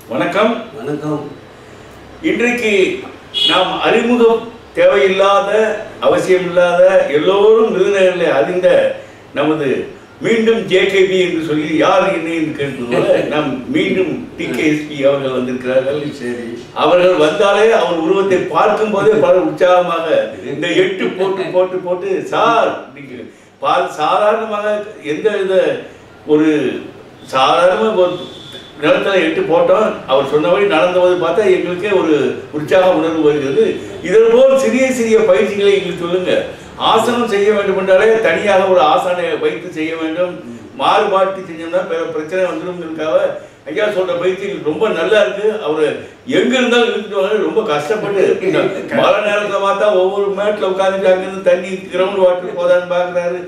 வணக்கம் வணக்கம் இன்றைக்கு நாம் அறிமுகம் தேவையில்லாத அவசியமில்லாத எல்லோரும் விருதுநகரில் அறிந்த நமது மீண்டும் ஜேகேபி என்று சொல்லி யார் என்ன என்று கேட்பது நாம் மீண்டும் டிகேஎஸ்பி அவர்கள் வந்திருக்கிறார்கள் சரி அவர்கள் வந்தாலே அவர் உருவத்தை பார்க்கும் போதே பலர் உற்சாகமாக இந்த எட்டு போட்டு போட்டு போட்டு சார் நீங்க பா- சாதாரணமாக எந்த வித ஒரு சாதாரண ஒரு நிலத்தில் எட்டு போட்டோம் அவர் சொன்னபடி நடந்தபோது பார்த்தா எங்களுக்கே ஒரு உற்சாக உணர்வு வருகிறது இதன் போல் சிறிய சிறிய பயிற்சிகளை எங்களுக்கு சொல்லுங்க ஆசனம் செய்ய வேண்டும் என்றாலே தனியாக ஒரு ஆசனை வைத்து செய்ய வேண்டும் மாறுபாட்டு செஞ்சோம்னா பிற- பிரச்சனை வந்துடும் ஐயா சொல்ற பயிற்சி எங்களுக்கு ரொம்ப நல்லா இருக்கு அவரு எங்க இருந்தாலும் இழுத்துட்டு வர ரொம்ப கஷ்டப்பட்டு இந்த மழை நேரத்துல பார்த்தா ஒவ்வொரு மேட்ல உட்காந்துட்டு அங்கிருந்து தண்ணி கிரவுண்ட் வாட்டர் போதான்னு பாக்குறாரு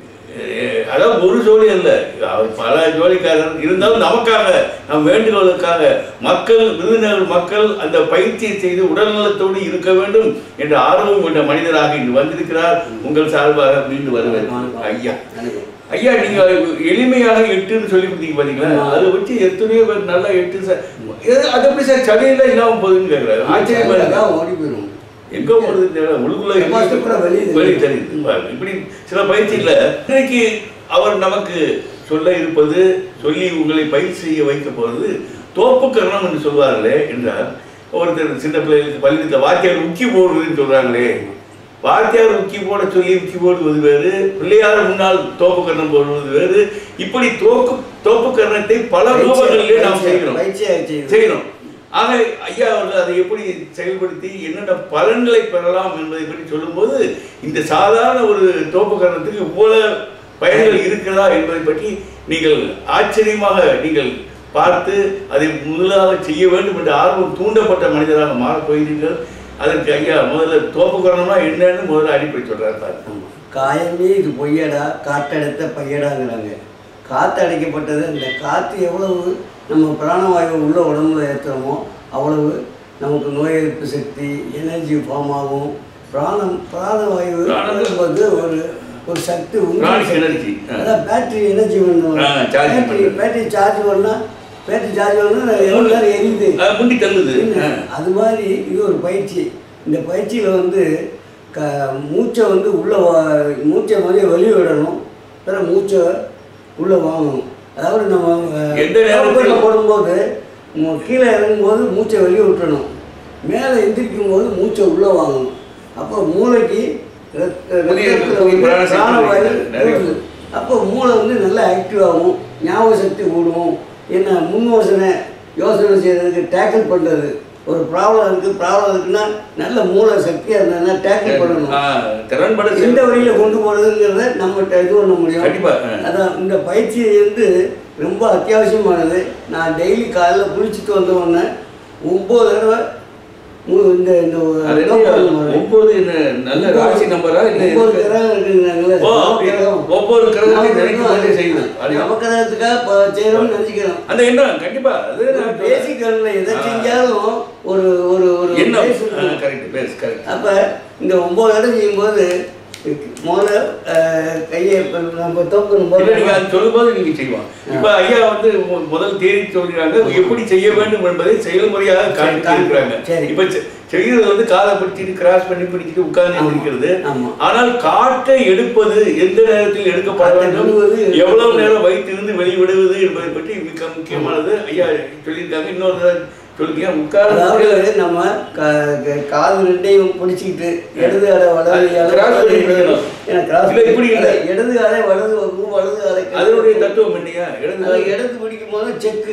அஹ் அதாவது ஒரு ஜோடி அல்ல அவர் பல ஜோடிக்காரர் இருந்தாலும் நமக்காக நம் வேண்டுகோளுக்காக மக்கள் விருதுநகர் மக்கள் அந்த பயிற்சியை செய்து உடல்நலத்தோடு இருக்க வேண்டும் என்ற ஆர்வம் கொண்ட மனிதராக இன்று வந்திருக்கிறார் உங்கள் சார்பாக மீண்டும் வருவேன் ஐயா வணக்கம் ஐயா நீங்க எளிமையாக எட்டுன்னு சொல்லி கொடுத்தீங்க பாத்தீங்களா அதை வச்சு எத்தனையோ பேர் நல்லா எட்டு சார் எது- அது எப்படி சார் சதையில இல்லாம போகுதுன்னு கேக்குறாரு ஆச்சரியமா இருக்கு அதான் ஓடி போயிடும் எங்க போறது தெரியல உள்ளுக்குள்ள Capacity கூட வெளிய தெரியுது. வெளிய தெரியுது பாருங்க. இப்படி சில பயிற்சியில இன்னைக்கு அவர் நமக்கு சொல்ல இருப்பது சொல்லி உங்களை பயிற்சி செய்ய வைக்க போறது தோப்பு கரணம் என்று சொல்வார்களே என்றால் ஒருத்தர் சின்ன பிள்ளைகளுக்கு பள்ளித்த வாத்தியார் உக்கி போடுறதுன்னு சொல்றாங்களே வாத்தியார் உக்கி போட சொல்லி உக்கி போடுவது வேறு பிள்ளையார் முன்னால் தோப்பு கரணம் போடுவது வேறு இப்படி தோப்பு தோப்பு கரணத்தை பல ரூபங்களிலே நாம் செய்கிறோம் பயிற்சியாக செய்யும் செய்யணும் ஆக ஐயா அவர்கள் அதை எப்படி செயல்படுத்தி என்னென்ன பலன்களை பெறலாம் என்பதை பற்றி சொல்லும்போது இந்த சாதாரண ஒரு தோப்புக்கரணத்துக்கு இவ்வளவு பயன்கள் இருக்கிறதா என்பதை பற்றி நீங்கள் ஆச்சரியமாக நீங்கள் பார்த்து அதை முதலாக செய்ய வேண்டும் என்ற ஆர்வம் தூண்டப்பட்ட மனிதராக மாறப் போகிறீர்கள் அதற்கு ஐயா முதல்ல தோப்புக்கரணம்னா என்னன்னு முதல்ல அடிப்படை சொல்றாரு சார் ஆமா. காயமே இது பொய்யடா காற்றடைத்த பையடாங்கிறாங்க காற்று அடைக்கப்பட்டது இந்த காற்று எவ்வளவு நம்ம பிராணவாயுவை உள்ள உடம்புல ஏற்றுறோமோ அவ்வளவு நமக்கு நோய் எதிர்ப்பு சக்தி எனர்ஜி ஃபார்ம் ஆகும் பிராணம் பிராணவாயு பிராணம் வந்து ஒரு ஒரு சக்தி உந்து Pranic சக்தி. energy. ஆ. அதான் பேட்டரி எனர்ஜி வேணும் ஆ, charge பேட்டரி பண்றது. பேட்டரி சார்ஜ் பண்ணா பேட்டரி சார்ஜ் பண்ணா எவ்வளோ நேரம் எரியுது அஹ் முண்டி தள்ளுது இல்ல, அஹ். அது மாதிரி இது ஒரு பயிற்சி இந்த பயிற்சியில் வந்து க மூச்சை வந்து உள்ள வா- மூச்சை மாதிரி வெளியே விடணும் பிறகு மூச்சை உள்ள வாங்கணும் அதாவது நம்ம அஹ், எந்த நேரத்திலும் கப்பல்ல போடும்போது மு- கீழே இறங்கும்போது மூச்சை வெளியே விட்டுறணும் மேலே எந்திரிக்கும் போது மூச்சை உள்ளே வாங்கணும் அப்போ மூளைக்கு ரத்த- புதிய ரத்தத்துல புதிய வந்து பிராண சக்தி பிராணவாயு நிறைய போகுது. அப்போ மூளை வந்து நல்லா ஆக்டிவ் ஆகும் ஞாபக சக்தி கூடும் என்ன முன் யோசனை யோசனை செய்யறதுக்கு டேக்கிள் பண்ணுறது ஒரு ப்ராப்ளம் இருக்குது ப்ராப்ளம் இருக்குன்னா நல்ல மூளை சக்தியாக இருந்ததுன்னா டேக்கிள் பண்ணணும் அஹ், திறன்பட எந்த செயல். வழியில் கொண்டு போகிறதுங்கிறத நம்ம ட- இது பண்ண முடியும் கண்டிப்பா அஹ். அதான் இந்த பயிற்சி வந்து ரொம்ப அத்தியாவசியமானது நான் டெய்லி காலைல குளிச்சுட்டு வந்த உடனே ஒம்பது தடவை மு- இந்த இந்த அது என்ன, லோக்கல் முறை. ஒன்பது என்ன நல்ல ராசி நம்பரா இல்ல ஒன்பது எதுக்கு? கிரகம் இருக்குங்கிறாங்களே ஓ, அப்படி. கிரகம். ஒவ்வொரு கிரகத்தையும் நமக்கு நினைக்கும் போதே வந்து செய்யுது. அது நவக்கிரகத்துக்காக இப்போ செய்கிறோம்னு நினச்சிக்கிறோம் அந்த எண்ணம் கண்டிப்பா அது நான் சொல்றேன். பேசிக் எதை ஆ. செஞ்சாலும் ஒரு ஒரு ஒரு எண்ணம் base இருக்கும். கரெக்ட் பேஸ் கரெக்ட் அப்போ இந்த ஒம்பது இடம் செய்யும்போது முதல்ல அஹ், கையை இப்ப நம்ம தோக்கணும் இல்ல நீங்க போது அது சொல்லும்போது நீங்க செய்வோம் இப்ப ஐயா வந்து மு- முதல் தேதி சொல்றாங்க எப்படி செய்ய வேண்டும் என்பதை செயல்முறையாக காட்டி சரி. இருக்கிறாங்க சரி. இப்ப செ- செய்யறது வந்து காதை பிடிச்சிட்டு கிராஸ் பண்ணி பிடிச்சிட்டு உட்கார்ந்து ஆமா. இருக்கிறது ஆமா. ஆனால் காற்றை எடுப்பது எந்த நேரத்தில் எடுக்கப்பட காற்றை வேண்டும் விடுவது, எவ்வளவு நேரம் வைத்திருந்து வெளிவிடுவது என்பதை பற்றி மிக முக்கியமானது ஐயா சொல்லியிருக்காங்க இன்னொரு தடவை சொல்லுங்க உட்கார்ந்து அதாவது நம்ம க- க- காது ரெண்டையும் பிடிச்சிக்கிட்டு இடது அலை வலது அது அலை cross பண்ணி விடணும். ஏன்னா cross இல்ல, இப்படி இல்ல. பண்ணி- இடது அலை வலது பக்கம் வலது அலை அதனுடைய தத்துவம் என்னையா இடது அதை இடது பிடிக்கும் போது செக்கு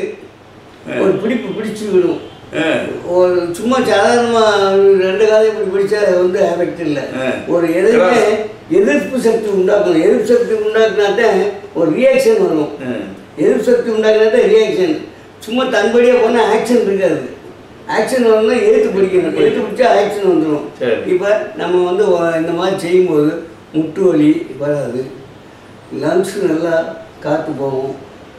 ஒரு பிடிப்பு பிடிச்சுக்கணும் ஆ. ஒரு சும்மா சாதாரணமா ரெண்டு காலையும் இப்படி பிடிச்சா அது வந்து எஃபெக்ட் இல்லை ஆ. ஒரு எதுவுமே Cross. எதிர்ப்பு சக்தி உண்டாக்கணும் எதிர்ப்பு சக்தி உண்டாக்குனா தான் ஒரு ரியாக்ஷன் வரும் ஆ. எதிர்ப்பு சக்தி உண்டாக்குனா தான் ரியாக்ஷன் சும்மா தன்படியாக போனால் ஆக்ஷன் இருக்காது ஆக்ஷன் வரணும்னா எழுத்து பிடிக்கணும் எழுத்து பிடிச்சா ஆக்ஷன் வந்துடும் சரி. இப்போ நம்ம வந்து ஒ- இந்த மாதிரி செய்யும்போது முட்டு வலி வராது லங்ஸ் நல்லா காற்று போகும்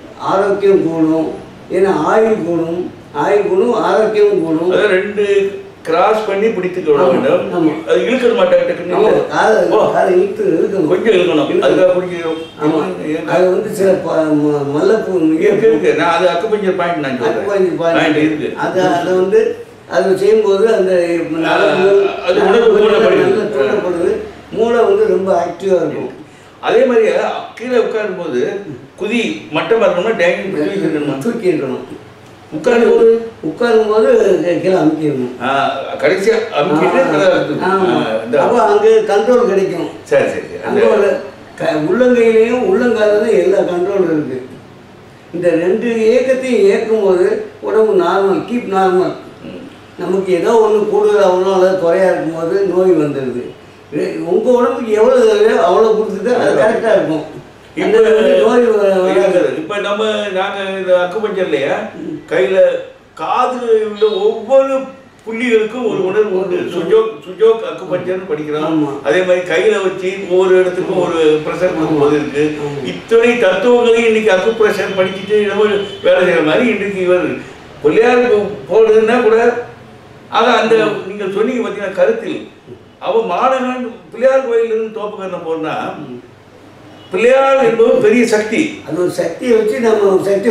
ஆரோக்கியம் கூடும் ஏன்னா ஆயுள் கூடும் ஆயுள் கூடும் ஆரோக்கியமும் கூடும் அதாவது ரெண்டு கிராஸ் பண்ணி பிடித்து கொள்ள ஆமா, வேண்டும் ஆமா. அது இழுக்கிற மாட்டாங்க ஆமா, காலை ஓ, காலை இழுத்து இழுக்கணும் கொஞ்சம் இழுக்கணும் இழுக்கணும். அதுக்காக பிடிக்கணும் ஆமா அது வந்து சில ப- ம- மல்லைப்பூ இருக்கு இருக்கு நான் அது அக்குபஞ்சர் பாயிண்ட் நான் சொல்றேன் அக்குபஞ்சர் பாயிண்ட். பாயிண்ட் இருக்கு அது அதை வந்து அது செய்யும்போது அந்த நரம்புகள், அது உணர்வு நரம்புகள் தூண்டப்படுகிறது. நல்லா தூண்டப்படுது மூளை வந்து ரொம்ப ஆக்டிவாக இருக்கும் அதே மாதிரி கீழே உட்காரும் போது குதி மட்டமா இருக்கணுமா டைனிங் தூக்கி இருக்கணுமா தூக்கி இருக்கணும் உட்காரும் போது உட்காரும் போது கீழே அமுக்கிடணும் ஆ, கடைசியா அமுக்கிட்டு அதான் ஆமா. ஆ, இந்த அப்போ அங்கே கண்ட்ரோல் கிடைக்கும் சரி சரி சரி. அந்த அங்கே ஒரு க உள்ளங்கையிலையும் உள்ளங்காலிலும் எல்லா கண்ட்ரோலும் இருக்கு இந்த ரெண்டு இயக்கத்தையும் இயக்கும் போது உடம்பு நார்மல் கீப் நார்மல் ம். நமக்கு நமக்கு ஏதோ ஒன்று கூடுதலாகணும் அல்லது குறையா இருக்கும்போது நோய் வந்துடுது எ- உங்க உடம்புக்கு எவ்வளோ தேவையோ அவ்வளோ கொடுத்துட்டு அது கரெக்டாக இருக்கும் இப்ப அந்த வந்து நோய் வ- வராது. இருக்குது. இப்ப நம்ம நாங்க இந்த அக்குபஞ்சர்லயா கையில காதுல உள்ள ஒவ்வொரு புள்ளிகளுக்கும் ஒரு உணர்வு உண்டு சுஜோக் சுஜோக் அக்குபஞ்சர்னு படிக்கிறோம் ஆமா. அதே மாதிரி கையில வச்சு ஒவ்வொரு இடத்துக்கும் ஒரு ப்ரெஷர் கொடுக்கும்போது இருக்கு ஆமா. இத்தனை தத்துவங்களையும் இன்னைக்கு அக்கு ப்ரெஷர் படிச்சுட்டு நம்ம வேலை செய்யற மாதிரி இன்னைக்கு இவர் பிள்ளையாருக்கு போடுதுன்னா கூட ஆக அந்த நீங்க சொன்னீங்க பார்த்தீங்கன்னா கருத்தில் அவ மாணவன் பிள்ளையார் கோயிலிருந்து தோப்புக்கரணம் போனா பிள்ளையார் என்பது பெரிய சக்தி அது ஒரு சக்தியை வச்சு நம்ம சக்தி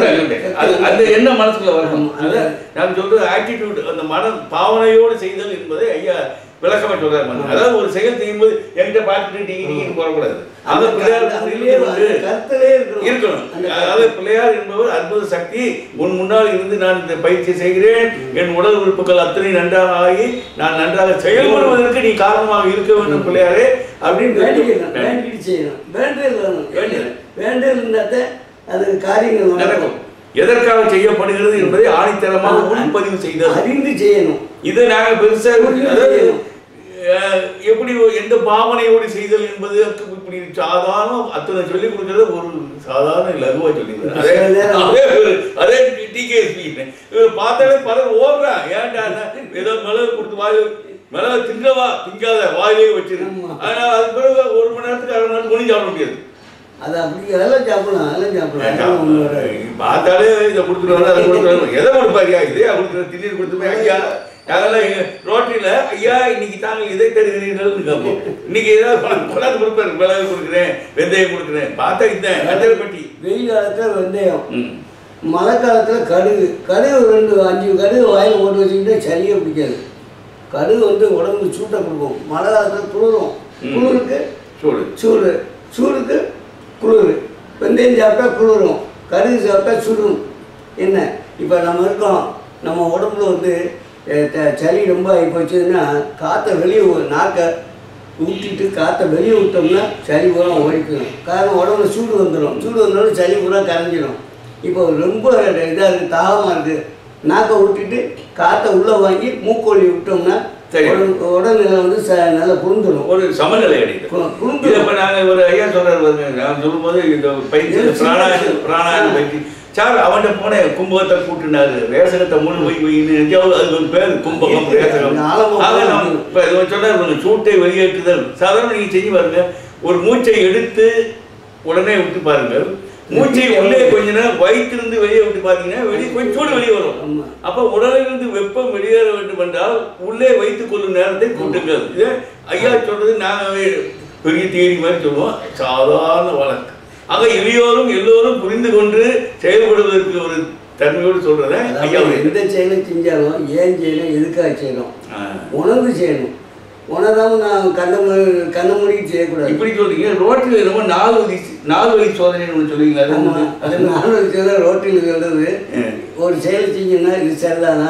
அது அந்த எண்ணம் மனசுக்குள்ள வரணும் ஆமா. அது நான் சொல்றது ஆட்டிடியூட் அந்த மன பாவனையோடு செய்தல் என்பதை ஐயா விளக்கமா சொல்றாரு பாருங்க. அதாவது ஒரு செயல் செய்யும்போது என்கிட்ட பார்த்துட்டு நீங்க நீங்க போகக்கூடாது அந்த அந்த பிள்ளையார் அதுலயே இருந்து அந்த கருத்திலே இருக்கணும் இருக்கணும் அந்த அதாவது பிள்ளையார் என்பவர் அற்புத சக்தி உன் முன்னால் இருந்து நான் இந்த பயிற்சி செய்கிறேன் என் உடல் உறுப்புகள் அத்தனை நன்றாக ஆகி நான் நன்றாக செயல்படுவதற்கு நீ காரணமாக இருக்க வேண்டும் பிள்ளையாரே அப்படின்னு வேண்டிக்கணும் வேண்டிட்டு செய்யணும் வேண்டல் வேணும் வேண்டல். வேண்டல் இருந்தாத்த அது காரியங்கள் நடக்கும் எதற்காக செய்யப்படுகிறது என்பதை ஆணித்தரமாக முன்பதிவு செய்தல் அறிந்து செய்யணும் இதை நாங்க பெருசா புரிந்து அதாவது செய்யணும். அஹ், எப்படி ஒரு- எந்த பாவனையோடு செய்தல் என்பது இப்படி சாதாரண அத்தனை சொல்லிக் கொடுக்கறது ஒரு சாதாரண லகுவா சொல்லி அதே சில நேரம் அதே ஒரு- அதே டிகேஎஸ்பி இவர் பார்த்தாலே பலர் ஓடுறான் ஏன்டா ஏதோ மிளகு கொடுத்து வாய் மிளகு திங்கவா திங்காத வாயிலே வச்சிரு ஆமா. ஆனா அது பிறகு ஒரு மணி நேரத்துக்கு அரை மணி நேரத்துக்கு ஒன்றும் சாப்பிட முடியாது அது அப்படி அதெல்லாம் சாப்பிடலாம் அதெல்லாம் சாப்பிடலாம் அதெல்லாம் ஒண்ணும் வராது. பார்த்தாலே இதை கொடுத்துட்டு வர அதை கொடுத்துட்டு வர எதை கொடுப்பாரியா இதே கொடுக்குற திடீர் கொடுத்து போய் ஐயா நாங்கெல்லாம் எங்க ரோட்டில ஐயா இன்னைக்கு தாங்கள் இதை தருகிறீர்கள்னு கேட்போம் இன்னைக்கு ஏதாவது பணம் கொண்டாந்து கொடுப்பாரு மிளகு கொடுக்குறேன் வெந்தயம் கொடுக்குறேன் பார்த்தா இந்த கட்டல் பெட்டி வெயில் காலத்துல வெந்தயம் ம். மழை காலத்துல கடுகு கடுகு ரெண்டு அஞ்சு கடுகு வாயில போட்டு வச்சுக்கிட்டா சளியே பிடிக்காது கடுகு வந்து உடம்புக்கு சூட்டை கொடுக்கும் மழை காலத்துல குளிரும் ம். குளிருக்கு சூடு சூடு சூடுக்கு குளிர் வெந்தயம் சாப்பிட்டா குளிரும் கடுகு சாப்பிட்டா சுடும் என்ன இப்போ நம்ம இருக்கோம் நம்ம உடம்புல வந்து அஹ், த- சளி ரொம்ப ஆகி போச்சுன்னா காற்றை வெளியே நாக்கை ஊட்டிட்டு காற்றை வெளியே விட்டோம்னா சளி பூரா ஓடிக்கணும் காரணம் உடம்புல சூடு வந்துடும் சூடு வந்தோடனே சளி பூரா கரைஞ்சிடும் இப்போ ரொம்ப இதாக இருக்குது தாகமாக இருக்குது நாக்கை விட்டுட்டு காற்றை உள்ளே வாங்கி மூக்கோழி விட்டோம்னா சரி. உடம்பு உடல்நிலை வந்து ச நல்லா புரிந்துடும் ஒரு சமநிலை அடையுது கு- குறும்பு. இதை இப்ப நாங்க ஒரு ஐயா சொல்றாரு பாருங்க நான் சொல்லும்போது இந்த பயிற்சி இந்த பிராணாயம் பிராணாயம் பயிற்சி சார் அவன்கிட்ட போனேன் கும்பகத்தை கூட்டினாரு ரேசகத்தை மூணு போய் போயின்னு அது ஒரு பேர் கும்பகம் ரேசகம் ஆழமா ஆக போய் நம்ம இப்ப இது சொன்னார் பாருங்க, சூட்டை வெளியேற்றுதல் சாதாரண நீங்க செஞ்சு பாருங்க ஒரு மூச்சை எடுத்து உடனே விட்டு பாருங்கள் மூச்சை உள்ளே கொஞ்ச நேரம் வயிற்றிலிருந்து வெளியே விட்டு பார்த்தீங்கன்னா வெளியே கொஞ்சம் சூடு வெளியே வரும் ஆமா. அப்ப உடலிலிருந்து வெப்பம் வெளியேற வேண்டும் என்றால் உள்ளே வைத்துக் கொள்ளும் நேரத்தை கூட்டுங்கள் இது ஐயா சொல்றது நாங்க பெரிய தியரி மாதிரி சொல்லுவோம் சாதாரண வழக்கு ஆக எளியோரும் எல்லோரும் புரிந்து கொண்டு செயல்படுவதற்கு ஒரு தன்மையோடு சொல்றத ஐயா அதாவது எந்த செயலை செஞ்சாலும் ஏன் செய்யணும் எதுக்காக செய்யணும் ஆ. உணர்ந்து செய்யணும் உணராம நான் கண்ணை மூடி கண்ணை மூடி செய்யக்கூடாது இப்படி சொல்றீங்க ரோட்டில் என்னமோ நாலு வழி நாலு வழி சோதனைன்னு ஒன்று சொல்லுவீங்களா அது ஆமா. என்னது? அது அது என்ன? நானும் சொல்ல ரோட்டில் சொல்றது ஆ. ஒரு செயலை செஞ்சோம்னா இது சரிதானா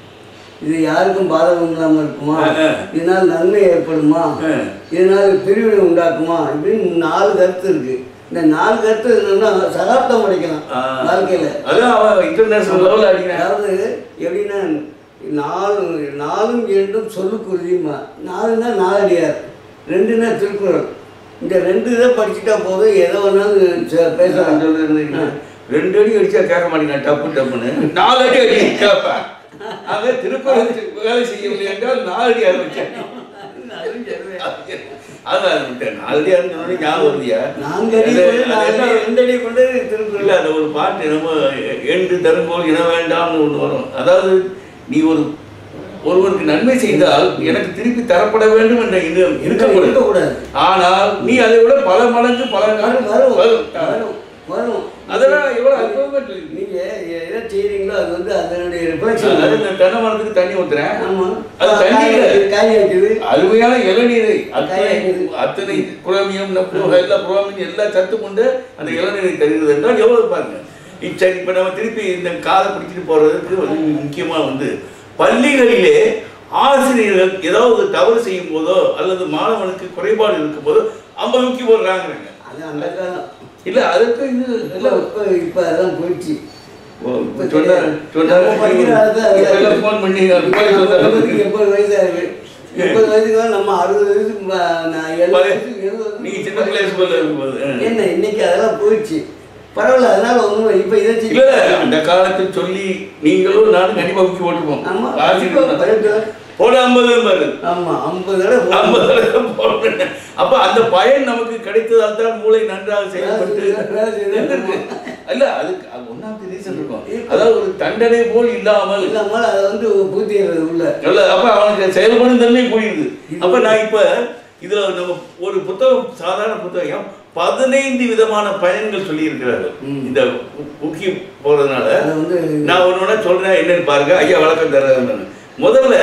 இது யாருக்கும் பாதகம் இல்லாமல் இருக்குமா ஆ, ஆ. இதனால் நன்மை ஏற்படுமா ஆ. இதனால் பிரிவினை உண்டாக்குமா இப்படின்னு நாலு கருத்து இருக்கு இந்த நாலு கருத்து என்னன்னா சகாப்தம் அடைக்கலாம் ஆ. வாழ்க்கையில அதான் அவன் இன்டர்நேஷனல் லெவலில் அடிக்கிறான் அதாவது எப்படின்னா நாலு நாலும் இரண்டும் சொல்லுக்குருதிமா நாலுன்னா நாலடியார் ரெண்டுன்னா திருக்குறள் இந்த ரெண்டு இதை படிச்சுட்டா போதும் எதை வேணாலும் ச- பேசலாம் நான் சொல்றது என்னன்னா, ரெண்டு அடி அடிச்சா கேட்க மாட்டேங்க டப்பு டப்புன்னு நாலு அடி அடி கேட்பேன் ஆக திருக்குறள் வேலை செய்யவில்லை என்றால் நாலு அடி ஆரம்பிச்சேன் அதான் விட்டேன். நாலு அடி ஆரம்பிச்சோடனே ஞாபகம் வருதியா நான்கு அடி அது- கொண்டு, அது நாலு என்ன- அடி, ரெண்டு அடி கொண்டு இல்ல திருக்குறள் அந்த ஒரு பாட்டு நம்ம என்று தரும்போது இன வேண்டாம்னு ஒன்று வரும் அதாவது நீ ஒரு ஒருவருக்கு நன்மை செய்தால் எனக்கு திருப்பி தரப்பட வேண்டும் என்ற எண்ணம் இருக்கக்கூடாது இருக்கக்கூடாது ஆனால் நீ அதை விட பல மடங்கு பல வரும் காலம் வரும் வரும். வரும் வரும் அதெல்லாம் எவ்வளவு அற்புதமா இருக்கு. நீங்க எதை செய்றீங்களோ அது வந்து அதனுடைய அதாவது ரிஃப்ளெக்ஷன் இந்த தென்னை மரத்துக்கு தண்ணி ஊத்துறேன் ஆமா அது தண்ணி இல்ல. காய் வைக்குது அருமையான இளநீரை அத்தனை காய்கறி. அத்தனை குரோமியம் நப்ளோ எல்லா குரோமியம் எல்லா சத்து கொண்டு அந்த இளநீரை தருகிறது என்றால் எவ்வளவு பாருங்க இப்ப சரி இப்போ நம்ம திருப்பி இந்த காதை பிடிச்சிட்டு போறதுக்கு வந்து முக்கியமா வந்து பள்ளிகளிலே ஆசிரியர்கள் ஏதாவது தவறு செய்யும் போதோ அல்லது மாணவனுக்கு குறைபாடு இருக்கும் போதோ ஐம்பது முக்கி போடுறாங்கிறாங்க அது அந்த காலம் இல்ல அதுக்கு இது இல்ல இல்ல இப்ப இப்ப அதான் போயிடுச்சு ஓ, சொன்னா சொன்னா நம்ம படிக்கிற காலத்துல அது- இப்ப எல்லாம் phone பண்ணி அது மாதிரி எண்பதுக்கு சொன்னாங்க. எண்பது வயசு ஆகுது எண்பது வயசுக்கு மேல நம்ம அறுபது வயசுக்கு ம- நான் எழுபது பழைய- வயசுக்கு எழுபது நீங்க சின்ன பிள்ளை ஸ்கூல்ல இருக்கும்போது ஆ. என்ன இன்னைக்கு அதெல்லாம் போயிடுச்சு பரவாயில்ல அதனால ஒண்ணும் இப்ப இதை இல்ல அந்த காலத்தில் சொல்லி நீங்களும் நானும் கண்டிப்பா முக்கி போட்டுப்போம் ஆமா ஆசிரியர் கரெக்ட். போட ஐம்பது பாரு ஆமா ஐம்பது தடவை போடணும். ஐம்பது தடவை போடுறேன். அப்ப அந்த பயன் நமக்கு கிடைத்ததால் தான் மூளை நன்றாக செயல்பட்டு வேலை செய்யுது. இருந்திருக்கு. இல்ல அதுக்கு அது ஒன்னாவது ரீசன் இருக்கும் அதாவது ஒரு தண்டனை போல் இல்லாமல் இல்லாம அதை வந்து பூத்திடுறது உள்ள இல்ல அப்ப அவனுக்கு செயல்படும் தன்மை கூடியது அப்ப நான் இப்ப இதுல நம்ம ஒரு புத்தகம் சாதாரண புத்தகம் பதினைந்து விதமான பயன்கள் சொல்லி இருக்கிறார்கள் ம். இந்த ஊக்கி போறதுனால அதை வந்து நான் ஒன்று ஒன்றா சொல்றேன் என்னன்னு பாருங்க ஐயா வழக்கம் தர்றாரு முதல்ல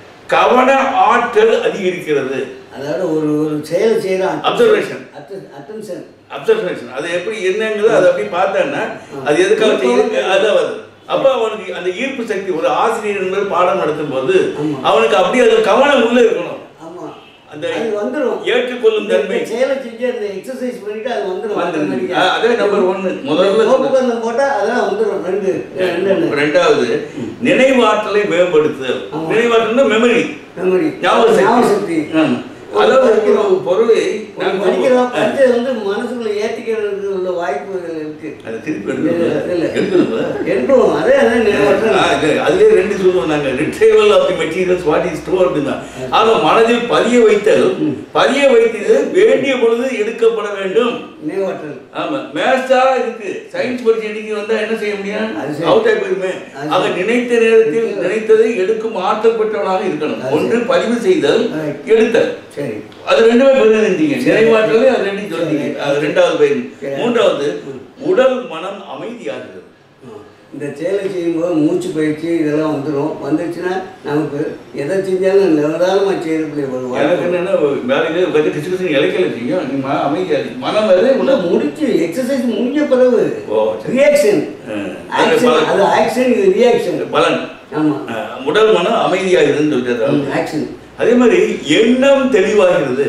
கவன ஆற்றல் அதிகரிக்கிறது அதாவது ஒரு ஒரு செயல் செய்யறான் Observation. அட்டென்ஷன் அப்சர்வேஷன் அது எப்படி என்னங்கிறது அதை அப்படி பார்த்தான்னா அது எதுக்காக செய்யுது அது வருது அப்ப அவனுக்கு அந்த ஈர்ப்பு சக்தி ஒரு ஆசிரியர் என்பது பாடம் நடத்தும் போது ஆமா. அவனுக்கு அப்படியே அது கவனம் உள்ள இருக்கணும் ஆமா அந்த அது வந்துடும் ஏற்றுக்கொள்ளும் தன்மை இந்த செயலை செஞ்சு அந்த எக்ஸசைஸ் பண்ணிட்டு அது வந்துடும் வந்துருது. ஆ, அதே நம்பர் ஒன்னு முதல்ல சொன்னது. உபகரணம் போட்டா அதெல்லாம் வந்துடும் ரெண்டு ரெண்டு ரெண்டாவது நினைவாற்றலை மேம்படுத்துதல் ஆமா. நினைவாற்றல்னா மெமரி மெமரி ஞாபக ஞாபக சக்தி சக்தி ஆமா. அதாவது ஒரு பொருளை நான் படிக்கிறோம் படிச்சது வந்து மனசுக்குள்ள ஏத்திக்கிறதுக்கு உள்ள வாய்ப்புகள் இருக்கு அதை திருப்பி இல்ல, இல்ல. எடுக்கணும் என்றும் அதே அதே நினைவாற்றல் ஆ, இது, அதுலயே ரெண்டு சொல்லுவோம் நாங்க retrieval of the materials what is stored தான் ஆக மனதில் பதிய வைத்தல் பதிய வைத்தது வேண்டிய பொழுது எடுக்கப்பட வேண்டும் நினைவாற்றல் ஆமா மேத்ஸா இருக்கு சயின்ஸ் பரிசு எடுக்க வந்தா என்ன செய்ய முடியும் அது சரி. அவுட் ஆகி போயிருமே அது ஆக சரி. நினைத்த நேரத்தில் நினைத்ததை எடுக்கும் ஆற்றல் பெற்றவனாக இருக்கணும் அது ஒன்று பதிவு செய்தல் Right. எடுத்தல் சரி அது ரெண்டுமே பெருந்தீங்க நினைவாற்றலே அது ரெண்டையும் சொன்னீங்க அது ரெண்டாவது பயன் சரி. மூன்றாவது உடல் மனம் அமைதியாகிறது ஆ. இந்த செயலை செய்யும்போது மூச்சு பயிற்சி இதெல்லாம் வந்துடும் வந்துச்சுன்னா நமக்கு எதை செஞ்சாலும் நிதானமாக செய்யறதுக்குரிய ஒரு எனக்கு வாய்ப்பு என்னன்னா வேலையில உட்காந்து டிஸ்கஷன் இலைக்கல செய்யும் நீ ம- அமைதியா இரு. மனம் வேறு உள்ள உடல் முடிச்சு எக்ஸசைஸ் முடிஞ்ச பிறகு ஓ, சரி. ரியாக்ஷன் ஆ. அது ஆக்ஷன் பலன். அது ஆக்ஷன் இது ரியாக்ஷன் பலன் ஆமா ஆ, உடல் மனம் அமைதியாக இருந்து விட்டது ஆக்ஷன் அதே மாதிரி எண்ணம் தெளிவாகிறது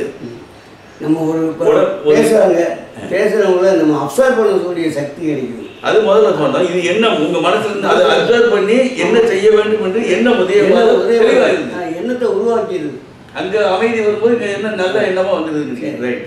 நம்ம ஒரு இப்ப உட- ஒரு- பேசுறாங்க பேசுறவங்கள நம்ம அப்சர்வ் பண்ணக்கூடிய சக்தி கிடைக்குது அது முதல்ல சொன்னோம் இது எண்ணம் உங்க மனசுல இருந்து அதை அப்சர்வ் பண்ணி என்ன செய்ய வேண்டும் என்று எண்ணம் என்ன உதயமாக ஒரே தெளிவா ஒரு- இருக்கு ஆ, எண்ணத்தை உருவாக்கிடுது அங்க அமைதி வரும்போது இங்க என்ன நல்ல எண்ணமா வந்துருது ரைட்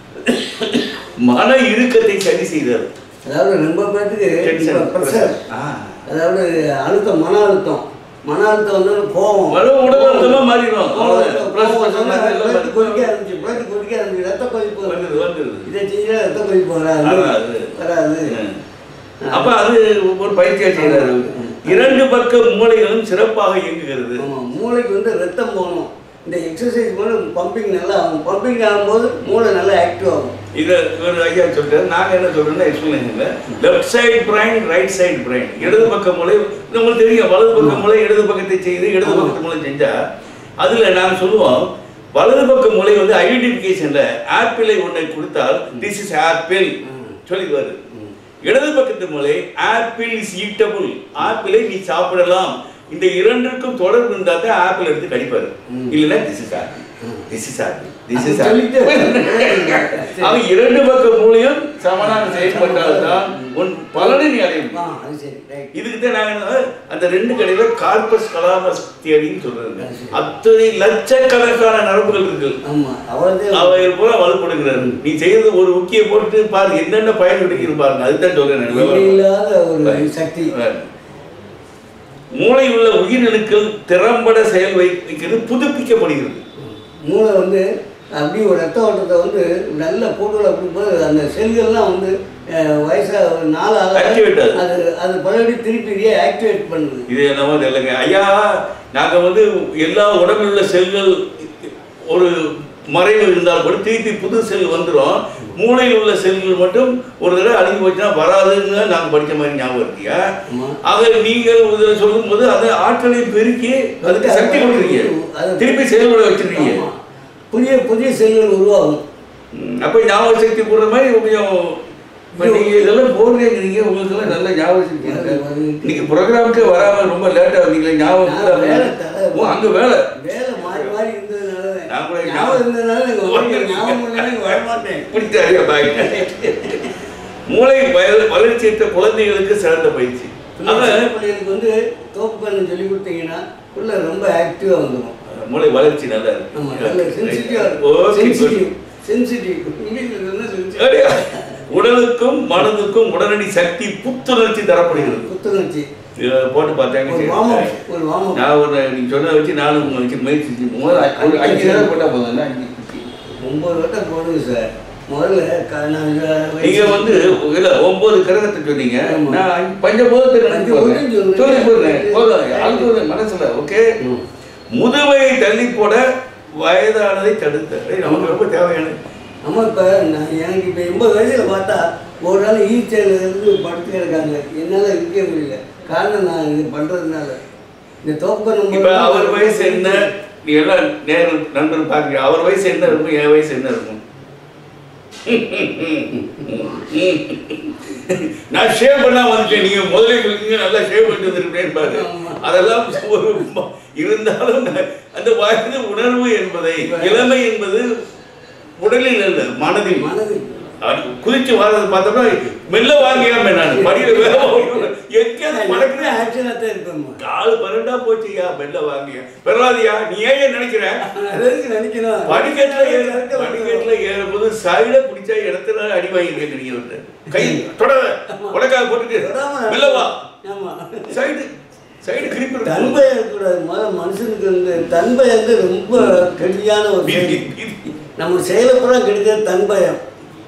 மன இறுக்கத்தை சரி செய்தல் அதாவது ரொம்ப பேருக்கு Tension, இப்ப ப்ரெஷர் ஆ. அதாவது அழுத்தம் மன அழுத்தம் மன அழுத்தம் வந்து கோபம் மன உடல் அழுத்தமா மாறிடும் கோபம், அவ்வளவுதான். Plus கோபம் plus சொன்னா எல்லாம் blood கொதிக்க மாறிடும். ஆரம்பிச்சு blood கொதிக்க ஆரம்பிச்சு ரத்த கொதிப்பு வருது. வந்துருது வந்துருது இதை செஞ்சா ரத்த கொதிப்பு வராது வராது. வராது அப்ப அது ஒரு பயிற்சியா செய்யறாரு இரண்டு பக்க மூளைகளும் சிறப்பாக இயங்குகிறது ஆமா மூளைக்கு வந்து ரத்தம் போகணும் இந்த எக்ஸசைஸ் பண்ண பம்பிங் நல்லா ஆகும் பம்பிங் ஆகும்போது மூளை நல்லா ஆக்டிவ் ஆகும் இதை ஒரு ஐயா சொல்றாரு நாங்க என்ன சொல்றோம்னா எக்ஸ்பிளேஷன்ல left side brain right side brain இடது பக்க மூளை உங்களுக்கு தெரியும் வலது பக்க மூளை இடது பக்கத்தை செய்து இடது ஆமா. பக்கத்து மூளை செஞ்சா அதுல நாங்க சொல்லுவோம் வலது பக்க மூளை வந்து ஐடென்டிஃபிகேஷன்ல ஆப்பிளை ஒன்றை கொடுத்தால் திஸ் இஸ் ஆப்பிள் சொல்லிடுவாரு இடது பக்கத்து மூளை ஆப்பிள் இஸ் ஈட்டபுள் ஆப்பிளை நீ சாப்பிடலாம் இந்த இரண்டிற்கும் தொடர்பு இருந்தா தான் ஆப்பிள் எடுத்து கடிப்பாரு ம். இல்லைன்னா this is apple this is apple this is சொல்லிட்டு அவன் இரண்டு பக்க மூலையும் சமனாக செயல்பட்டால்தான் உன் பலனை நீ அடைய முடியும். ஆ, அது சரி ரைட் இதுக்கு தான் நாங்க என்ன, அந்த ரெண்டு கடையில கார்பஸ் கலாமஸ் தியரின்னு சொல்றாங்க அத்தனை லட்சக்கணக்கான நரம்புகள் இருக்கு ஆமா அவ்வளவு அவைகள் பூரா வலுப்படுகிறாரு நீ செய்யறது ஒரு உக்கிய போட்டு பாரு என்னென்ன பயன் கிடைக்குது பாருங்க அதுதான் சொல்றேன் நான் விவரம். இல்லாத ஒரு சக்தி மூளை உள்ள உயிரணுக்கள் திறம்பட செயல் வை- வைக்கிறது புதுப்பிக்கப்படுகிறது மூளை வந்து அப்படியே ஒரு ரத்த ஓட்டத்தை வந்து நல்ல போட்டுல கொடுக்கும்போது அந்த செல்கள்லாம் வந்து அஹ், வயசா ஒரு நாள் ஆக Activate ஆகுது. அது அது பழையபடி திருப்பி ஆக்டிவேட் பண்ணுது இது என்னமோ தெரியலங்க ஐயா நாங்க வந்து எல்லா உடம்பில் உள்ள செல்கள் ஒரு மறைவு இருந்தால் கூட திருப்பி புது செல் வந்துடும் மூளையில் உள்ள செல்கள் மட்டும் ஒரு தடவை அழிஞ்சு போச்சுன்னா வராதுன்னு நாங்க படிச்ச மாதிரி ஞாபகம் இருக்கியா ஆமா. ஆக நீங்கள் இதில் சொல்லும்போது அந்த ஆற்றலை பெருக்கி அதுக்கு சக்தி கொடுக்குறீங்க அது- திருப்பி செயல்பட வச்சிருக்கீங்க ஆமா. புதிய புதிய செல்கள் உருவாகும் ம், அப்ப ஞாபக சக்தி போடுற மாதிரி கொஞ்சம் இப்ப நீங்க இதெல்லாம் போடுறீங்க உங்களுக்கு எல்லாம் நல்ல ஞாபக சக்தி இருக்கு அது- அது- இன்னைக்கு ப்ரோக்ராமுக்கு வராம ரொம்ப லேட்டா வந்தீங்களே ஞாபகம் நான் இல்லாம. வேலை தர- ஓ அங்க வேலை வேலை மாறி மாறி இருந்ததுனால நான் கூட ஞாபகம் இருந்ததுனால எனக்கு வரல. ஞாபகம் இல்லைன்னா எனக்கு வரமாட்டேன் பிடிச்சாரியா பாய் மூளை வய- வளர்ச்சியற்ற குழந்தைகளுக்கு சிறந்த பயிற்சி சின்ன ஆக பிள்ளைகளுக்கு வந்து தோப்பு பண்ண சொல்லி கொடுத்தீங்கன்னா உள்ள ரொம்ப ஆக்டிவா வந்துடும் மூளை வளர்ச்சி நல்லா இருக்கு ஆமா நல்ல சென்சிட்டிவா ஓகே சென்சிட்டிவ் சென்சிட்டிவ் இங்கிலீஷ்ல சொன்னா sensitive. அப்படியா? உடலுக்கும் மனதுக்கும் உடனடி சக்தி புத்துணர்ச்சி தரப்படுகிறது புத்துணர்ச்சி இதை போட்டு பார்த்தாங்க ஒரு சரி. வாமம் ஒரு வாமம் நான் ஒரு நீங்க சொன்னதை வச்சு நானும் உங்களை வச்சு முயற்சி செஞ்சு முதல்ல ஒரு அஞ்சு தடவை போட்டா போதும் இல்ல? அஞ்சு குச்சி. ஒன்பது வட்டம் போடுங்க சார் முதல்ல க- நான் இந்த நீங்க வந்து இல்ல ஒன்பது கிரகத்தை சொன்னீங்க ஆமா. நான் அஞ்சு பஞ்சபூதத்தை நினைச்சு அஞ்சு போடுறேன். ஒண்ணு சொல்லுங்க. சொல்லி போடுறேன் போதும் அதுக்கு ஒரு மனசுல ஓகே ம். முதுமையை தள்ளி போட வயதானதை தடுத்த ஏய், நமக்கு ரொம்ப தேவையான நம்ம இப்போ நான் எனக்கு இப்போ எண்பது வயசில் பார்த்தா ஒரு நாள் ஈச்சையில் இருந்து படுத்து கிடக்காங்க என்னால் இருக்க முடியல காரணம் நான் இது பண்ணுறதுனால இந்த தோப்பன் இப்ப அவர் வயசு என்ன நீ எல்லாம் நேரு நண்பர் பாக்குறீங்க அவர் வயசு என்ன இருக்கும் என் வயசு என்ன இருக்கும் நான் ஷேவ் பண்ணா வந்துட்டேன் நீங்க முதல்ல சொல்லிங்க நல்லா ஷேவ் பண்ணிட்டு வந்திருப்பேன் பாரு ஆமா. அதெல்லாம் ஒரு ம- இருந்தாலும் அந்த வயது உணர்வு என்பதை இளமை என்பது உடலில் அல்ல மனதில் மனது அது குதிச்சு வர்றது பார்த்தோம்னா மெல்ல வாங்கியாம நான் படியில வேலை எங்கேயாவது மடக்குறேன் ஆக்ஷனாக தான் இருப்பேம்மா கால் பன்னெண்டா போச்சுயா மெல்ல வாங்கிய பெறாதியா நீ ஏன் நினைக்கிற அதாவது நினைக்கணும் படிக்கட்டுல ஏற படிக்கட்டுல ஏறும்போது சைட பிடிச்சா இடத்துல அடி வாங்கிருக்கேன் நீங்க வந்து கை தொடர உலக்காக போட்டுட்டு தொடாம மெல்ல வா ஆமா சைடு சைடு கிரிப் இருக்கு. தன்பை இருக்கக்கூடாது முதல்ல மனுஷனுக்கு வந்து தன்பை வந்து ரொம்ப கெடியான ஒரு பீதி, செயல். பீதி. நம்ம செயலப்புறம் கெடுக்கிறது தன்பயம்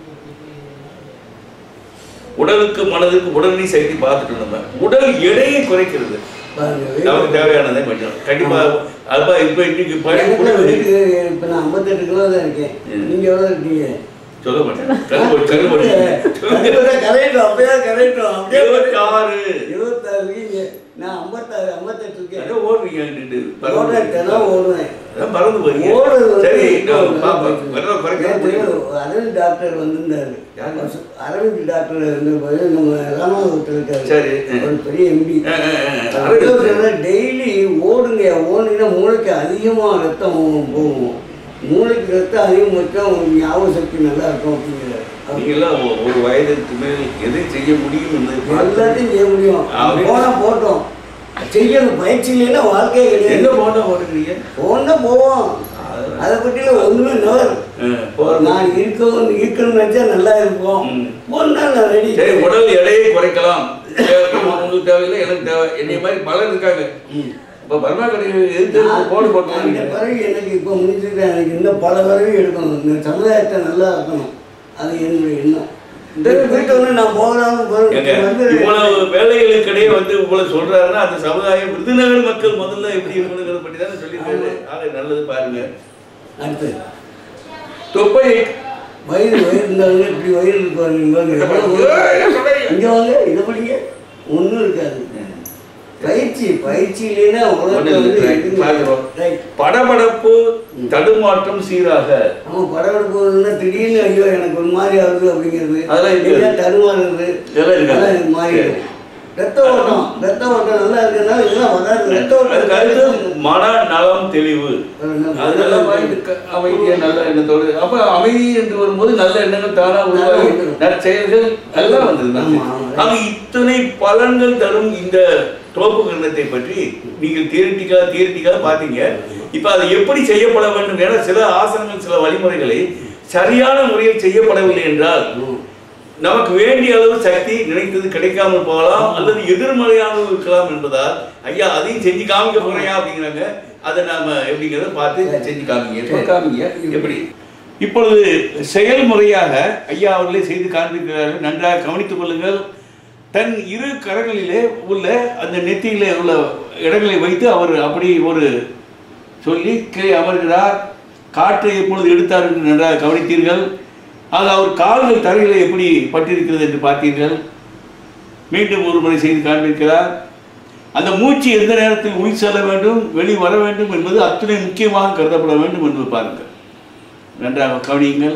உடலுக்கு மனதுக்கு உடனடி சக்தி பார்த்துட்டு நம்ம உடல் எடையை குறைக்கிறது பாருங்க நமக்கு தேவையானதை கொஞ்சம் கண்டிப்பா அப்பா இப்ப இன்னைக்கு பழைய எனக்கு உடல் வெயிட்டு இப்போ நான் ஐம்பத்தெட்டு கிலோ தான் இருக்கேன் ம். நீங்க எவ்வளோ இருக்கீங்க சொல்ல மாட்டேன் கரும்பு கரும்பு கரெக்டும் அப்படியே கரெக்டும் அப்படியே இருபத்தி ஆறு இருபத்தாறு இருக்கீங்க நான் ஐம்பத்தாறு ஐம்பத்தெட்டு இருக்கேன் அதான் ஓடுறீங்க நின்று. ஓடுறேன் தினம் ஓடுவேன் அதான் மறந்து போறீங்க ஓடுறது வந்து சரி இப்போ நான் பாப்பேன் வெறும் குறைக்க நேத்து முடியும் அரவிந்த் டாக்டர் வந்திருந்தாரு யாரு? அரவிந்த் டாக்டர் இருந்தபோது நம்ம ராமாவரத்தில் இருக்காரு சரி. ஒரு பெரிய எம்பி ஆ, ஆ, ஆ. அரவிந்த். டெய்லி ஓடுங்க ஓடுனீங்கன்னா மூளைக்கு அதிகமாக ரத்தம் போகும் மூளைக்கு ரத்தம் அதிகம் வச்சா உங்களுக்கு ஞாபக சக்தி நல்லா இருக்கும் அப்படிங்கிறாரு நீங்க எல்லாம் ஒ- ஒரு வயதுக்கு மேல் எதை செய்ய முடியும் என்பதை பார்த்து எல்லாத்தையும் செய்ய முடியும் அப்படி- போனா போட்டோம் செய்யணும் பயிற்சி இல்லைன்னா வாழ்க்கையே எங்க கிடையாது போட்டோ போட்டுக்கிறீங்க போனா போவோம் அதை பற்றியில ஒண்ணுமே நவர் ஆ, போறோம். நான் இருக்கணும் இருக்கணும்னு நினைச்சா நல்லா இருப்போம் ம். போனா நான் ரெடி சரி உடல் எடையை குறைக்கலாம் தேவை- உங்களுக்கு தேவையில்லை எனக்கு தேவை என்னைய மாதிரி பலர் இருக்காங்க இப்ப பர்மா கடையில் எதிர்த்து போடு அந்த போட்டு பிறகு எனக்கு இப்போ முடிஞ்சுட்டு எனக்கு இன்னும் பல பிறகு எடுக்கணும் இந்த சமுதாயத்தை நல்லா இருக்கணும் அது என்னுடைய எண்ணம் இந்த போயிட்டு வந்து நான் போகலாம்னு ஏங்க, வந்து இவ்வளவு வேலைகளுக்கிடையே வந்து இவ்வளவு சொல்றாருன்னா அந்த சமுதாயம் விருதுநகர் மக்கள் முதல்ல எப்படி இருக்கணுங்கிறத பற்றி தானே சொல்லியிருக்காரு ஆக நல்லது பாருங்க அடுத்து தொப்பையை வயிறு வயிறு இருந்தாலும் இப்படி வயிறு இருக்கு இங்க வாங்க இங்க வாங்க இதை படிங்க ஒன்றும் இருக்காது பயிற்சி பயிற்சி இல்லைன்னா உலகத்துல ஒண்ணும் வந்து இல்லை, எதுவுமே பார்க்கிறோம். ரைட். படபடப்பு தடுமாற்றம் சீராக நம்ம படவெடுப்பு போகுதுன்னா திடீர்னு ஐயோ எனக்கு ஒரு மாதிரி ஆகுது அப்படிங்கிறது அதெல்லாம் இருக்காது. இல்லையா தடுமாறுறது இதெல்லாம் இருக்காது. அதெல்லாம் எனக்கு மாறிடும் ரத்த ஓட்டம் ரத்த ஓட்டம் நல்லா இருக்கிறதுனால இதெல்லாம் வராது ரத்த அதுக்கு அடுத்து ஓட்டம் மன நலம் தெளிவு அதெல்லாம் வாங்கிட்டு க- அமைதியா நல்ல எண்ணத்தோடு அப்ப அமைதி என்று வரும்போது நல்ல எண்ணங்கள் தானா உருவாகி வந்துடும். நற்செயல்கள் எல்லாம் வந்தது ஆமா, ஆமா. ஆக இத்தனை பலன்கள் தரும் இந்த தோப்பு கிண்ணத்தை பற்றி நீங்கள் தியரிட்டிக்கா தியரிட்டிக்கா பார்த்தீங்க இப்ப அது எப்படி செய்யப்பட வேண்டும் என சில ஆசனங்கள் சில வழிமுறைகளை சரியான முறையில் செய்யப்படவில்லை என்றால் நமக்கு வேண்டிய அளவு சக்தி நினைத்தது கிடைக்காமல் போகலாம் அல்லது எதிர்மறையானது இருக்கலாம் என்பதால் ஐயா அதையும் செஞ்சு காமிக்க போறையா அப்படிங்கிறாங்க அதை நாம எப்படிங்கிறத பார்த்து செஞ்சு காமிங்க எப்ப காமிங்க எப்படி இப்பொழுது செயல்முறையாக ஐயா அவர்களே செய்து காண்பிக்கிறார்கள் நன்றாக கவனித்துக் கொள்ளுங்கள் தன் இரு கரங்களிலே உள்ள அந்த நெத்தியிலே உள்ள இடங்களை வைத்து அவர் அப்படி ஒரு சொல்லி கீழே அமர்கிறார் காற்றை எப்பொழுது எடுத்தார் என்று நன்றாக கவனித்தீர்கள் அது அவர் கால்கள் தரையிலே எப்படி பட்டிருக்கிறது என்று பார்த்தீர்கள் மீண்டும் ஒரு முறை செய்து காண்பிக்கிறார் அந்த மூச்சு எந்த நேரத்தில் உள் செல்ல வேண்டும் வெளி வர வேண்டும் என்பது அத்தனை முக்கியமாக கருதப்பட வேண்டும் என்று பாருங்கள் நன்றாக கவனியுங்கள்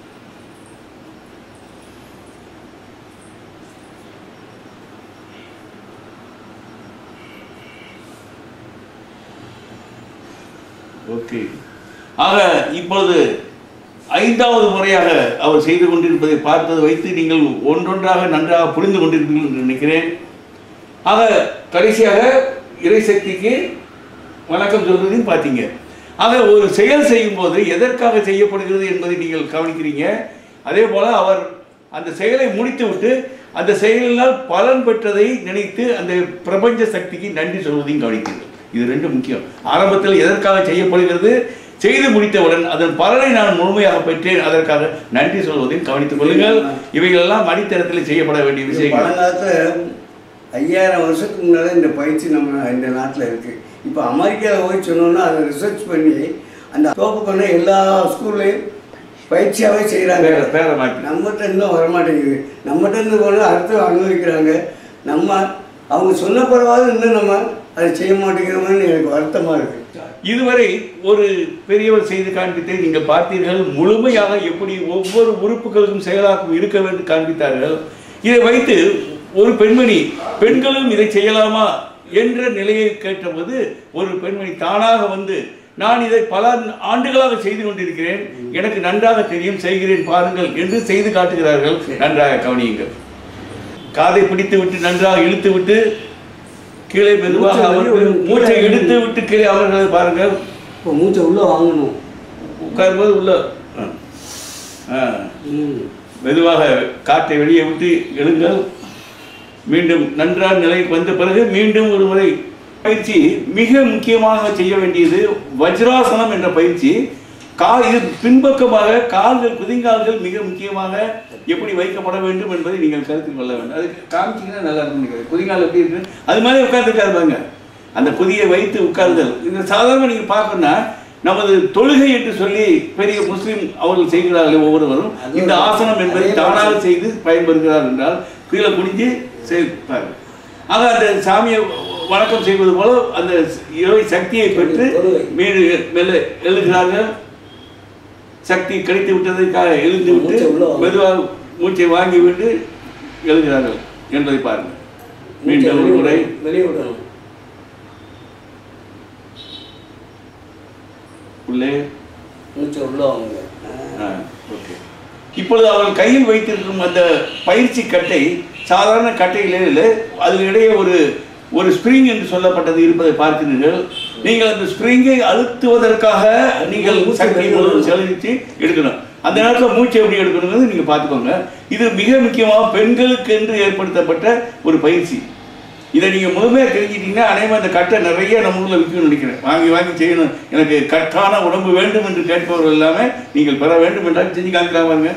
ஓகே ஆக இப்பொழுது ஐந்தாவது முறையாக அவர் செய்து கொண்டிருப்பதை பார்த்ததை வைத்து நீங்கள் ஒன்றொன்றாக நன்றாக புரிந்து கொண்டிருப்பீர்கள் என்று நினைக்கிறேன் ஆக கடைசியாக இறைசக்திக்கு வணக்கம் சொல்றதையும் பார்த்தீங்க ஆக ஒரு செயல் செய்யும் போது எதற்காக செய்யப்படுகிறது என்பதை நீங்கள் கவனிக்கிறீங்க அதே போல அவர் அந்த செயலை முடித்துவிட்டு அந்த செயலினால் பலன் பெற்றதை நினைத்து அந்த பிரபஞ்ச சக்திக்கு நன்றி சொல்வதையும் கவனிக்கிறது இது ரெண்டு முக்கியம் ஆரம்பத்தில் எதற்காக செய்யப்படுகிறது செய்து முடித்தவுடன் அதன் பலனை நான் முழுமையாக பெற்றேன் அதற்காக நன்றி சொல்வதையும் கவனித்துக் கொள்ளுங்கள் இவைகளெல்லாம் அடித்தரத்தில் செய்யப்பட வேண்டிய விஷயங்கள் பழங்காலத்தில் ஐயாயிரம் வருஷத்துக்கு முன்னால் இந்த பயிற்சி நம்ம இந்த நாட்டில் இருக்குது இப்போ அமெரிக்காவில் போய் சொன்னோன்னா அதை ரிசர்ச் பண்ணி அந்த தோப்புக்கொண்ட எல்லா ஸ்கூல்லையும் பயிற்சியாகவே செய்கிறாங்க பேர பேர மாற்றி நம்மகிட்ட இன்னும் வரமாட்டேங்குது நம்மகிட்ட இருந்து போனால் அடுத்து அனுபவிக்கிறாங்க நம்ம அவங்க சொன்ன பிறவாது இன்னும் நம்ம அதை செய்ய மாட்டேங்கிறோம்னு எனக்கு வருத்தமாக இருக்குது இதுவரை ஒரு பெரியவர் செய்து காண்பித்தை நீங்கள் பார்த்தீர்கள் முழுமையாக எப்படி ஒவ்வொரு உறுப்புகளுக்கும் செயலாக்கம் இருக்க வேண்டும் காண்பித்தார்கள் இதை வைத்து ஒரு பெண்மணி பெண்களும் இதை செய்யலாமா என்ற நிலையை கேட்டபோது ஒரு பெண்மணி தானாக வந்து நான் இதை பல ஆண்டுகளாக செய்து கொண்டிருக்கிறேன் எனக்கு நன்றாக தெரியும் செய்கிறேன் பாருங்கள் என்று செய்து காட்டுகிறார்கள் நன்றாக கவனியுங்கள் காதை பிடித்து விட்டு நன்றாக இழுத்து விட்டு கீழே மெதுவாக மூச்சை அமர்ந்து வெளியே விட்டு மூச்சை கீழே எடுத்து விட்டு கீழே அமர்கிறது பாருங்கள் இப்போ மூச்சை உள்ளே வாங்கணும் உட்காரும்போது உள்ள ஆ. ஆ. ம் மெதுவாக காற்றை வெளியே விட்டு எழுங்கள் மீண்டும் நன்றான நிலைக்கு வந்த பிறகு மீண்டும் ஒரு முறை பயிற்சி மிக முக்கியமாக செய்ய வேண்டியது வஜ்ராசனம் என்ற பயிற்சி கா இது பின்பக்கமாக கால்கள் குதிங்கால்கள் மிக முக்கியமாக எப்படி வைக்கப்பட வேண்டும் என்பதை நீங்கள் கருத்தில் கொள்ள வேண்டும் அதுக்கு காமிச்சிங்கன்னா நல்லா இருக்கும் நினைக்கிறேன் குதிங்கால் எப்படி இருக்கு அது மாதிரி உட்கார்ந்துருக்காரு பாருங்க அந்த குதியை வைத்து உட்கார்தல் இந்த சாதாரண நீங்க பார்க்கணும்னா நமது தொழுகை என்று சொல்லி பெரிய முஸ்லிம் அவர்கள் செய்கிறார்கள் ஒவ்வொருவரும் இந்த ஆசனம் என்பதை தானாக செய்து பயன்பெறுகிறார் என்றால் கீழே குனிஞ்சு செய்வார் ஆக அந்த சாமியை வணக்கம் செய்வது போல அந்த இறை சக்தியை பெற்று மீது மெல்ல எழுதுகிறார்கள் சக்தி கிடைத்து விட்டதற்காக எழுந்து விட்டு மூச்சை உள்ள வாங்க. மெதுவாக மூச்சை வாங்கி விட்டு எழுதுகிறார்கள் என்பதை பாருங்கள் மீண்டும் ஒரு முறை வெளியே விடணும் உள்ளே மூச்சை உள்ள வாங்க ஆ, ஓகே இப்பொழுது அவர்கள் கையில் வைத்திருக்கும் அந்த பயிற்சி கட்டை சாதாரண கட்டையிலே இல்லை அதில் இடையே ஒரு ஒரு ஸ்ப்ரிங் என்று சொல்லப்பட்டது இருப்பதை பார்க்கிறீர்கள் நீங்கள் அந்த ஸ்ப்ரிங்கை அழுத்துவதற்காக நீங்கள் மூச்சு சக்தி வெளியே முழுவதும் விடணும். செலவிச்சு எடுக்கணும் அந்த நேரத்தில் மூச்சு எப்படி எடுக்கணுங்கிறது நீங்கள் பார்த்துக்கோங்க இது மிக முக்கியமாக பெண்களுக்கு என்று ஏற்படுத்தப்பட்ட ஒரு பயிற்சி இதை நீங்கள் முழுமையாக தெரிஞ்சிட்டீங்கன்னா அனைவரும் அந்த கட்டை நிறைய நம்ம ஊரில் விற்கணும்னு நினைக்கிறேன் வாங்கி வாங்கி செய்யணும் எனக்கு கட்டான உடம்பு வேண்டும் என்று கேட்பவர்கள் எல்லாமே நீங்கள் பெற வேண்டும் என்றால் செஞ்சு காமிக்கலாம் பாருங்க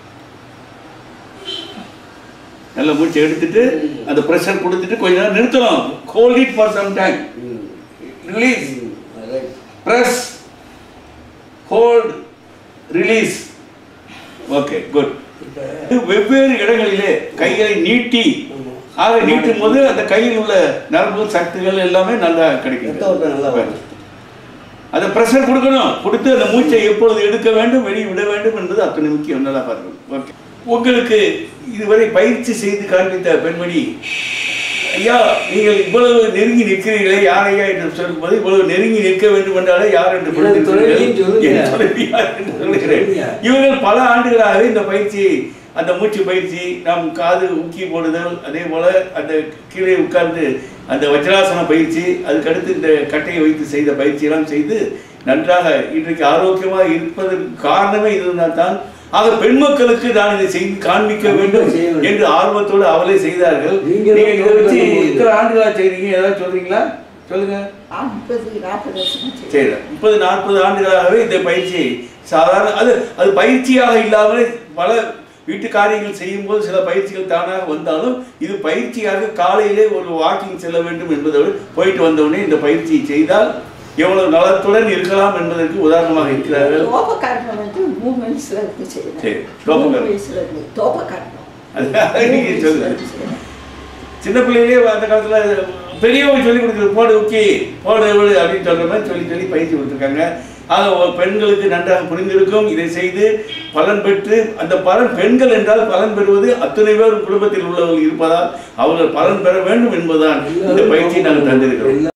நல்ல மூச்சை எடுத்துட்டு அந்த ப்ரெஷர் கொடுத்துட்டு கொஞ்ச நேரம் நிறுத்தணும் hold it for some time ம் ரிலீஸ் ம் right press hold release okay good இப்போ வெவ்வேறு இடங்களிலே கைகளை நீட்டி ஆக நீட்டும் போது அந்த கையில் உள்ள நரம்பு சக்திகள் எல்லாமே நல்லா கிடைக்கும் ரத்த ஓட்டம் நல்லா வரும். அதை ப்ரெஷர் கொடுக்கணும் கொடுத்து அந்த மூச்சை எப்பொழுது எடுக்க வேண்டும் வெளியே விட வேண்டும் என்பது அத்தனை முக்கியம் நல்லா பாருங்கள் ஓகே உங்களுக்கு இதுவரை பயிற்சி செய்து காண்பித்த பெண்மணி ஐயா நீங்கள் இவ்வளவு நெருங்கி நிற்கிறீர்களே யார் ஐயா என்று சொல்லும்போது இவ்வளவு நெருங்கி நிற்க வேண்டும் என்றாலே யார் என்று எனக்கு துணைவின்னு சொல்லுங்க. என் துணைவி யார் என்று சொல்லுகிறேன் சொல்லுங்க. இவர்கள் பல ஆண்டுகளாகவே இந்த பயிற்சி அந்த மூச்சு பயிற்சி நம் காது உக்கி போடுதல் அதே போல அந்த கீழே உட்கார்ந்து அந்த வஜ்ராசன பயிற்சி அதுக்கடுத்து இந்த கட்டையை வைத்து செய்த பயிற்சியெல்லாம் செய்து நன்றாக இன்றைக்கு ஆரோக்கியமாக இருப்பதற்கு காரணமே இதுதான் தான் ஆக பெண் மக்களுக்கு நான் இதை செய்து காண்பிக்க வேண்டும் செய்ய வேண்டும். என்று ஆர்வத்தோடு அவளே செய்தார்கள் நீங்க நீங்க இதை வச்சு தான் இத்தனை ஆண்டுகளா செய்றீங்க ஏதாவது சொல்றீங்களா சொல்லுங்க ஐம்பது நாற்பது வருஷமா செய்றேன். சரி முப்பது நாற்பது ஆண்டுகளாகவே இந்த பயிற்சி சாதாரண அது அது பயிற்சியாக இல்லாமலே பல வீட்டு காரியங்கள் செய்யும்போது சில பயிற்சிகள் தானாக வந்தாலும் இது பயிற்சியாக காலையிலே ஒரு வாக்கிங் செல்ல வேண்டும் என்பதோடு போயிட்டு வந்தவுடனே இந்த பயிற்சியை செய்தால் எவ்வளவு நலத்துடன் இருக்கலாம் என்பதற்கு உதாரணமாக இருக்கிறார்கள் தோப்பக்காரனை வந்து மூமெண்ட்ஸ்ல இருந்து சரி, செய்யறேன் தோப்பக்காரன். வயசுல இருந்து தோப்பக்காரன் அது நீங்க சொல்லுங்க சின்ன பிள்ளையிலே அந்த காலத்துல பெரியவங்க சொல்லி கொடுக்குறது போடு ஓகே போடு விடு அப்படின்னு சொல்ற மாதிரி சொல்லி சொல்லி பயிற்சி கொடுத்துருக்காங்க ஆக ஒரு பெண்களுக்கு நன்றாக புரிந்திருக்கும் இதை செய்து பலன் பெற்று அந்த பலன் பெண்கள் என்றால் பலன் பெறுவது அத்தனை பேர் குடும்பத்தில் உள்ளவர்கள் இருப்பதால் அவர்கள் பலன் பெற வேண்டும் என்பதுதான் இந்த பயிற்சியை நாங்கள் தந்திருக்கிறோம்